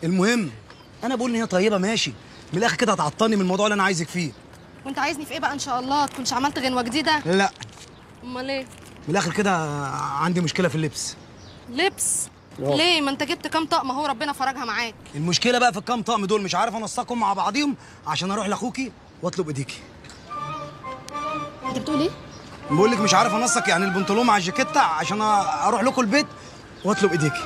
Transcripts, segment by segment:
المهم انا بقول ان هي طيبه ماشي من الاخر كده هتعطلني من الموضوع اللي انا عايزك فيه وانت عايزني في ايه بقى ان شاء الله تكونش عملت غنوه جديده لا امال ايه من الاخر كده عندي مشكله في اللبس لبس أوه. ليه ما انت جبت كام طقم اهو ربنا فرجها معاك المشكله بقى في الكام طقم دول مش عارف انسقهم مع بعضيهم عشان اروح لاخوكي واطلب ايديكي انت بتقول ايه بقول لك مش عارف انسق يعني البنطلون مع الجاكيته عشان اروح لكم البيت واطلب ايديكي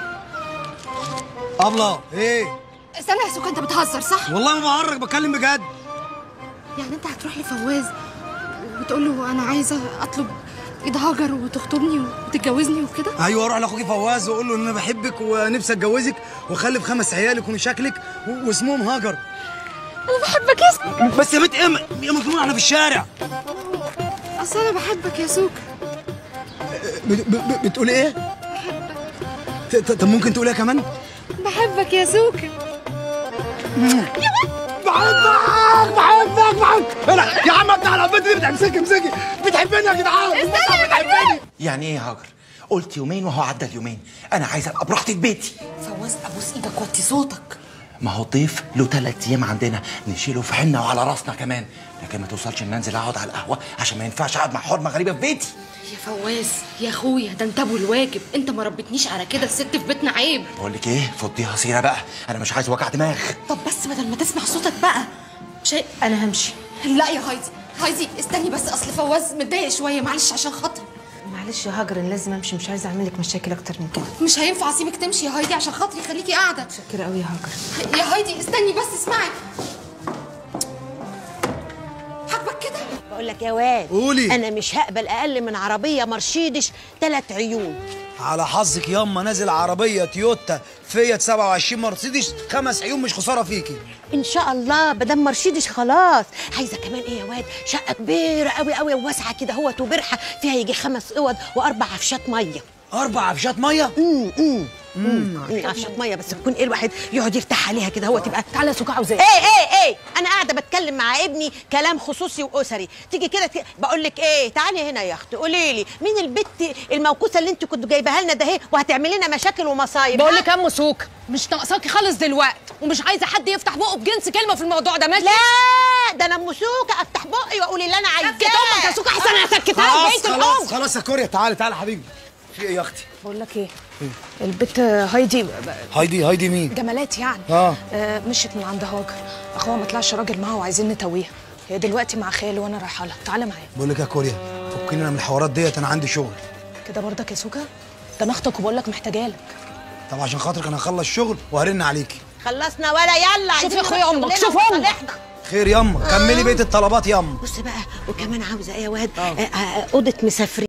ابله ايه استنى يا سوكا انت بتهزر صح والله ما بهرج بتكلم بجد يعني انت هتروح لفواز وتقول له انا عايزه اطلب ايد هاجر وتخطبني وتتجوزني وكده ايوه اروح لاخوكي فواز واقول له ان انا بحبك ونفسي اتجوزك واخلف خمس عيال يكونوا شكلك و- واسمهم هاجر انا بحبك يا سوكا بس يا بنت ايه يا مجنون احنا في الشارع اصل انا بحبك يا سوكا ب- ب- ب- بتقولي ايه؟ ت- ت- طب ممكن تقوليها كمان؟ بحبك يا سوكا بحبك بحبك بحبك انا يا عم بتاع البنت دي بتمسكي امسكي بتحبني يا جدعان استنى بتحبني يعني ايه يا هاجر قلت يومين وهو عدى اليومين انا عايز ابقى براحتي في بيتي فواز ابوس ايدك وطي صوتك ما هو الضيف له ثلاث ايام عندنا نشيله في حنه وعلى راسنا كمان لكن ما توصلش ان انزل اقعد على القهوه عشان ما ينفعش اقعد مع حرمه غريبه في بيتي يا فواز يا اخويا ده انت ابو الواجب انت ما ربتنيش على كده الست في بيتنا عيب بقول لك ايه فضيها سيره بقى انا مش عايز وجع دماغ طب بس بدل ما تسمع صوتك بقى شيء انا همشي لا يا هايدي هايدي استني بس اصل فواز متضايق شويه معلش عشان خاطري معلش يا هاجر انا لازم امشي مش عايزه اعمل لك مشاكل اكتر من كده مش هينفع اسيبك تمشي يا هايدي عشان خاطري خليكي قاعده كده قوي يا هاجر يا هايدي استني بس اسمعي حاجبك كده بقول لك يا واد قولي. انا مش هقبل اقل من عربيه مرشيدس ثلاث عيون على حظك ياما نازل عربيه تويوتا فيات 27 مرسيدس خمس عيون مش خساره فيكي ان شاء الله بدل مرشيدس خلاص عايزه كمان ايه يا واد شقه كبيره قوي قوي وواسعه كده هوت وبرحه فيها يجي خمس اوض واربع عفشات ميه اربع عفشات ميه امم امم عفشات ميه بس تكون ايه الواحد يقعد يرتاح عليها كده هو تبقى تعالى يا سوكا عاوزاه ايه ايه ايه انا قاعده بتكلم مع ابني كلام خصوصي واسري تيجي كده ت- بقول لك ايه تعالي هنا يا اختي قولي لي مين البت الموكوسه اللي انت كنتوا جايباها لنا ده اهي وهتعملي لنا مشاكل ومصايب بقول ها؟ لك يا ام سوكا مش ناقصاكي خالص دلوقتي ومش عايزه حد يفتح بقه بجنس كلمه في الموضوع ده ماشي لا ده انا ام سوكه افتح بقي واقول اللي انا عايزاه سكت امك يا سوكا احسن انا سكتها خلاص وبقيت خلاص الام خلاص يا كوريا تعالي تعالي حبيبي في ايه يا اختي بقول لك ايه البت هايدي هايدي هايدي مين جمالات يعني آه. آه مشيت من عند هاجر اخوها ما طلعش راجل معاها وعايزين نتويها هي دلوقتي مع خاله وانا رايحه لها تعالى معايا بقول لك يا كوريا فكيني انا من الحوارات ديت انا عندي شغل كده برضك يا سوكا ده انا اختك وبقول لك محتاجالك طب عشان خاطرك انا هخلص شغل وهرن عليكي خلصنا ولا يلا شوف عايزين يا أخويا نروح أمك، شغلنا شوف أمك. وصالحنا. خير ياما كملي بقيه الطلبات ياما بص بقى وكمان عاوزه ايه يا واد آه، آه، اوضه مسافرين